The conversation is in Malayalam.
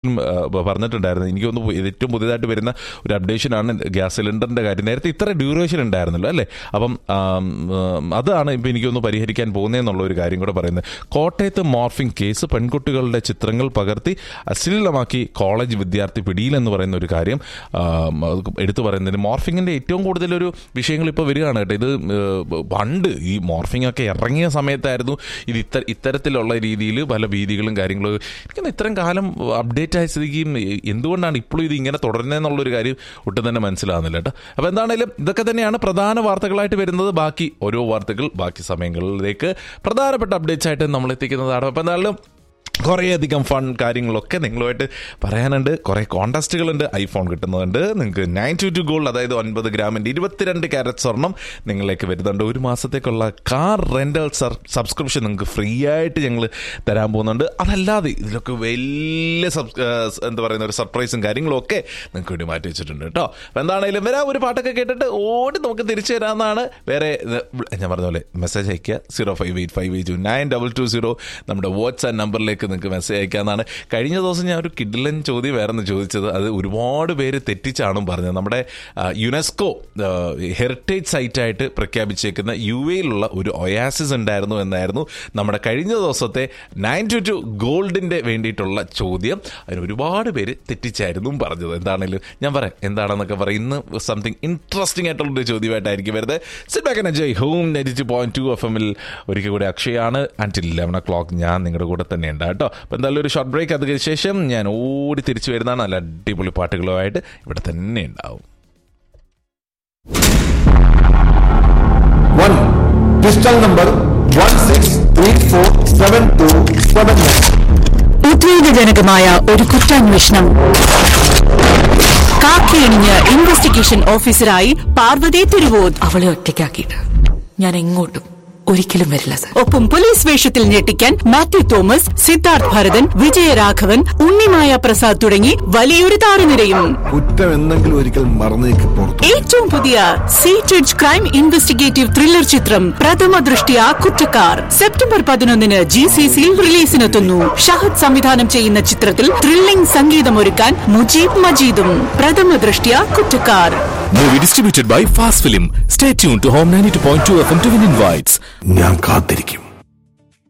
ആ, പറഞ്ഞിട്ടുണ്ടായിരുന്നു എനിക്ക് തോന്നുന്നു ഇത് ഏറ്റവും പുതിയതായിട്ട് വരുന്ന ഒരു അപ്ഡേഷനാണ് ഗ്യാസ് സിലിണ്ടറിന്റെ കാര്യം നേരത്തെ ഇത്ര ഡ്യൂറേഷൻ ഉണ്ടായിരുന്നല്ലോ അല്ലേ അപ്പം ആം, ആം, അതാണ് ഇപ്പം എനിക്കൊന്ന് പരിഹരിക്കാൻ പോകുന്നതെന്നുള്ള ഒരു കാര്യം കൂടെ പറയുന്നത് കോട്ടയത്ത് മോർഫിംഗ് കേസ് പെൺകുട്ടികളുടെ ചിത്രങ്ങൾ പകർത്തി അശ്ലീലമാക്കി കോളേജ് വിദ്യാർത്ഥി പിടിയിലെന്ന് പറയുന്ന ഒരു കാര്യം ആം, അത് എടുത്തു പറയുന്നതിന് മോർഫിങ്ങിന്റെ ഏറ്റവും കൂടുതലൊരു വിഷയങ്ങൾ ഇപ്പോൾ വരികയാണ് കേട്ടോ ഇത് ഏഹ്, പണ്ട് ഈ മോർഫിംഗ് ഒക്കെ ഇറങ്ങിയ സമയത്തായിരുന്നു ഇത് ഇത്ത ഇത്തരത്തിലുള്ള രീതിയിൽ പല ഭീതികളും കാര്യങ്ങളും എനിക്ക് ഇത്രയും കാലം അപ്ഡേറ്റ് ആയ സ്ഥിതിക്ക് എന്തുകൊണ്ടാണ് ഇപ്പോഴും ഇത് ഇങ്ങനെ തുടരുന്നതെന്നുള്ളൊരു കാര്യം ഒട്ടും തന്നെ മനസ്സിലാകുന്നില്ല കേട്ടോ അപ്പോൾ എന്താണേലും ഇതൊക്കെ തന്നെയാണ് പ്രധാന വാർത്തകളായിട്ട് വരുന്നത് ബാക്കി ഓരോ വാർത്തകൾ ബാക്കി സമയങ്ങളിലേക്ക് പ്രധാനപ്പെട്ട അപ്ഡേറ്റ്സ് ആയിട്ട് നമ്മൾ എത്തിക്കുന്നതാണ് അപ്പോൾ എന്തായാലും കുറേയധികം ഫൺ കാര്യങ്ങളൊക്കെ നിങ്ങളുമായിട്ട് പറയാനുണ്ട് കുറേ കോണ്ടസ്റ്റുകളുണ്ട് ഐഫോൺ കിട്ടുന്നുണ്ട് നിങ്ങൾക്ക് നയൻ ടു ടു ഗോൾഡ് അതായത് ഒൻപത് ഗ്രാമിൻ്റെ ഇരുപത്തിരണ്ട് ക്യാരറ്റ് സ്വർണം നിങ്ങളിലേക്ക് വരുന്നുണ്ട് ഒരു മാസത്തേക്കുള്ള കാർ റെൻ്റൽ സബ്സ്ക്രിപ്ഷൻ നിങ്ങൾക്ക് ഫ്രീ ആയിട്ട് ഞങ്ങൾ തരാൻ പോകുന്നുണ്ട് അതല്ലാതെ ഇതിലൊക്കെ വലിയ സബ് എന്താ പറയുന്ന ഒരു സർപ്രൈസും കാര്യങ്ങളും ഒക്കെ നിങ്ങൾക്ക് വേണ്ടി മാറ്റി വെച്ചിട്ടുണ്ട് കേട്ടോ അപ്പോൾ എന്താണെങ്കിലും വരാം ഒരു പാട്ടൊക്കെ കേട്ടിട്ട് ഓടി നമുക്ക് തിരിച്ചു തരാമെന്നാണ് വേറെ ഇത് ഞാൻ പറഞ്ഞ പോലെ മെസ്സേജ് അയക്കുക zero five eight five eight nine double two zero നമ്മുടെ വാട്സാപ്പ് നമ്പറിലേക്ക് നിങ്ങൾക്ക് മെസ്സേജ് അയക്കാമെന്നാണ് കഴിഞ്ഞ ദിവസം ഞാൻ ഒരു കിഡിലൻ ചോദ്യം വേറെ ഒന്ന് ചോദിച്ചത് അത് ഒരുപാട് പേര് തെറ്റിച്ചാണ് പറഞ്ഞത് നമ്മുടെ ആ, യുനെസ്കോ ആ, ഹെറിറ്റേജ് സൈറ്റായിട്ട് പ്രഖ്യാപിച്ചേക്കുന്ന യു എയിലുള്ള ഒരു ഒയാസിസ് ഉണ്ടായിരുന്നു എന്നായിരുന്നു നമ്മുടെ കഴിഞ്ഞ ദിവസത്തെ നയൻ ടു ടു ഗോൾഡിൻ്റെ വേണ്ടിയിട്ടുള്ള ചോദ്യം അതിന് ഒരുപാട് പേര് തെറ്റിച്ചായിരുന്നു പറഞ്ഞത് എന്താണെങ്കിലും ഞാൻ പറയാം എന്താണെന്നൊക്കെ പറയാം ഇന്ന് സംതിങ് ഇൻട്രസ്റ്റിംഗ് ആയിട്ടുള്ളൊരു ചോദ്യമായിട്ടായിരിക്കും വരുന്നത് സിറ്റ് ബാക്ക് ആൻഡ് ജയ് ഹോം നെറ്റ് പോയിന്റ് ടു എഫ് എമ്മിൽ ഒരിക്കൽ കൂടെ അക്ഷയാണ് ആൻറ്റിൽ ഇലവൻ ഒ ക്ലോക്ക് ഞാൻ നിങ്ങളുടെ കൂടെ തന്നെ ഉണ്ട് കേട്ടോ അപ്പോൾ എന്തായാലും ഒരു ഷോർട്ട് ബ്രേക്ക് അതിന് ശേഷം ഞാൻ ഓടി തിരിച്ചു വരുന്നതാണ് നല്ല അടിപൊളി പാട്ടുകളുമായിട്ട് ഇവിടെ തന്നെ ഉണ്ടാവും One pistol number one six three four seven two seven nine. ഉദ്വേഗജനകമായ ഒരു കുറ്റാന്വേഷണം കാക്കിയണിഞ്ഞ് ഇൻവെസ്റ്റിഗേഷൻ ഓഫീസറായി പാർവതി തിരുവോത് അവളെ ഒറ്റയ്ക്കാക്കിയിട്ട് ഞാൻ എങ്ങോട്ടും ഒരിക്കലും വരില്ല സർ ഒപ്പം പോലീസ് വേഷത്തിൽ ഞെട്ടിക്കാൻ മാത്യു തോമസ് സിദ്ധാർത്ഥ് ഭരതൻ വിജയരാഘവൻ ഉണ്ണിമായ പ്രസാദ് തുടങ്ങി വലിയൊരു താരനിരയും കുറ്റം എന്തെങ്കിലും ഒരിക്കൽ മറന്നേക്ക് പുറത്തു ഏറ്റവും പുതിയ സീറ്റഡ് ക്രൈം ഇൻവെസ്റ്റിഗേറ്റീവ് ത്രില്ലർ ചിത്രം പ്രഥമ ദൃഷ്ടിയ കുറ്റക്കാർ സെപ്റ്റംബർ പതിനൊന്നിന് ജി സി സിയിൽ റിലീസിനെത്തുന്നു ഷഹദ് സംവിധാനം ചെയ്യുന്ന ചിത്രത്തിൽ ത്രില്ലിംഗ് സംഗീതമൊരുക്കാൻ മുജീബ് മജീദും പ്രഥമ ദൃഷ്ടിയ കുറ്റക്കാർ Movie distributed by Fast Film. Stay tuned to Home 92.2 FM to win invites. ഞാൻ കാത്തിരിക്കും